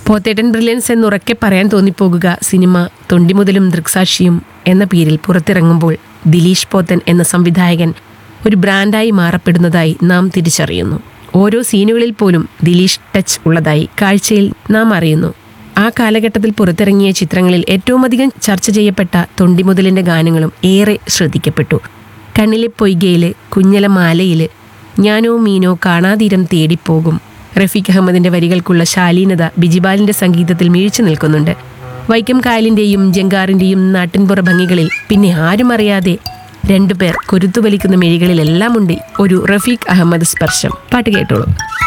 പോത്തേട്ടൻ brilliance എന്നുറക്കെ പറയാൻ തോന്നിപ്പോകുക cinema തൊണ്ടിമുതലും ദൃക്സാക്ഷിയും എന്ന പേരിൽ പുറത്തിറങ്ങുമ്പോൾ ദിലീഷ് പോത്തൻ എന്ന സംവിധായകൻ ഒരു ബ്രാൻഡായി മാറപ്പെടുന്നതായി നാം തിരിച്ചറിയുന്നു ഓരോ സീനുകളിൽ പോലും ദിലീഷ് ടച്ച് ഉള്ളതായി കാഴ്ചയിൽ നാം അറിയുന്നു ആ കാലഘട്ടത്തിൽ പുറത്തിറങ്ങിയ ചിത്രങ്ങളിൽ ഏറ്റവും അധികം ചർച്ച ചെയ്യപ്പെട്ട തൊണ്ടിമുതലിന്റെ ഗാനങ്ങളും ഏറെ ശ്രദ്ധിക്കപ്പെട്ടു കണ്ണിലെ പൊയ്കയില് കുഞ്ഞല മാലയില് ഞാനോ മീനോ കാണാതീരം തേടിപ്പോകും റഫീഖ് അഹമ്മദിന്റെ വരികൾക്കുള്ള ശാലീനത ബിജിബാലിന്റെ സംഗീതത്തിൽ വീഴ്ച നിൽക്കുന്നുണ്ട് വൈക്കം കായലിന്റെയും ജങ്കാറിന്റെയും നാട്ടിൻപുറ ഭംഗികളിൽ പിന്നെ ആരും അറിയാതെ രണ്ടുപേർ കുരുത്തുവലിക്കുന്ന മിഴികളിലെല്ലാം ഉണ്ട് ഒരു റഫീഖ് അഹമ്മദ് സ്പർശം പാട്ട് കേട്ടോളൂ